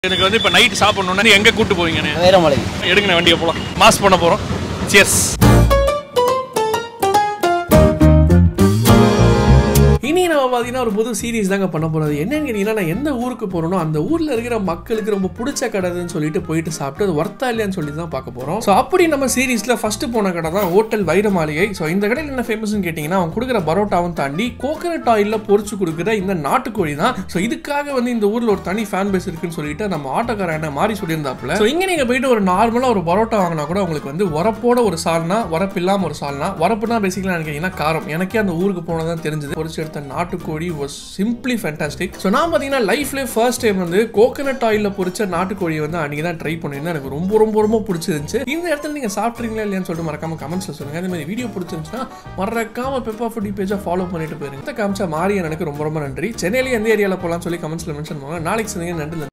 எனக்கு வந்து இப்போ நைட் சாப்பிடணும்னா எங்கே கூட்டு போவீங்கண்ணே வீரமலை எடுங்கண்ணே வண்டியை போகலாம் மாஸ் பண்ண போகிறோம் சியர்ஸ் இனி நம்ம பார்த்தீங்கன்னா ஒரு புது சீரிஸ் தாங்க பண்ண போகிறது என்னன்னு கேட்டிங்கன்னா நான் எந்த ஊருக்கு போகிறனோ அந்த ஊரில் இருக்கிற மக்களுக்கு ரொம்ப பிடிச்ச கடைன்னு சொல்லிட்டு போயிட்டு சாப்பிட்டு அது ஒர்த்தா இல்லையான்னு சொல்லி தான் பார்க்க போகிறோம் ஸோ அப்படி நம்ம சீரிஸில் ஃபர்ஸ்ட் போன கடை தான் ஹோட்டல் வைர மாளிகை ஸோ இந்த கடையில் என்ன ஃபேமஸ்னு கேட்டிங்கன்னா அவங்க கொடுக்குற பரோட்டாவும் தாண்டி கோகனட் ஆயிலில் பொரிச்சு கொடுக்குற இந்த நாட்டுக்கோழி தான் ஸோ இதுக்காக வந்து இந்த ஊரில் ஒரு தனி ஃபேன் பேஸ் இருக்குன்னு சொல்லிட்டு நம்ம ஆட்டோக்காரன் என்ன மாறி சொல்லியிருந்தாப்புல ஸோ இங்கே நீங்கள் போயிட்டு ஒரு நார்மலாக ஒரு பரோட்டா வாங்கினா கூட உங்களுக்கு வந்து உரப்போட ஒரு சால்னா உரப்பு இல்லாமல் ஒரு சால்னா உரப்புனா பேசிக்கலாம் நினைக்கிறீங்கன்னா காரம் எனக்கே அந்த ஊருக்கு போனதான் தெரிஞ்சது பொரிச்சு எடுத்த நாட்டுக்கோழி வாஸ் சிம்பிளி ஃபேண்டாஸ்டிக் ஸோ நான் பார்த்தீங்கன்னா லைஃப்லேயே ஃபர்ஸ்ட் டைம் வந்து கோகனட் ஆயிலில் பொரிச்ச நாட்டுக்கோழியை வந்து அன்றைக்கி தான் ட்ரை பண்ணியிருந்தேன் எனக்கு ரொம்ப ரொம்ப ரொம்ப பிடிச்சிருந்துச்சு இந்த இடத்துல நீங்கள் சாப்பிட்றீங்களா இல்லையான்னு சொல்லிட்டு மறக்காம கமெண்ட்ஸில் சொல்லுங்கள் அதே மாதிரி வீடியோ பிடிச்சிருந்துச்சுன்னா மறக்காம பெப்பா ஃபுட்டி பேஜை ஃபாலோ பண்ணிட்டு போயிருங்க இந்த காமிச்சா மாறி எனக்கு ரொம்ப ரொம்ப நன்றி சென்னையில எந்த ஏரியாவில் போகலாம்னு சொல்லி கமெண்ட்ஸில் மென்ஷன் பண்ணுவாங்க நாளைக்கு சந்திங்க நன்றி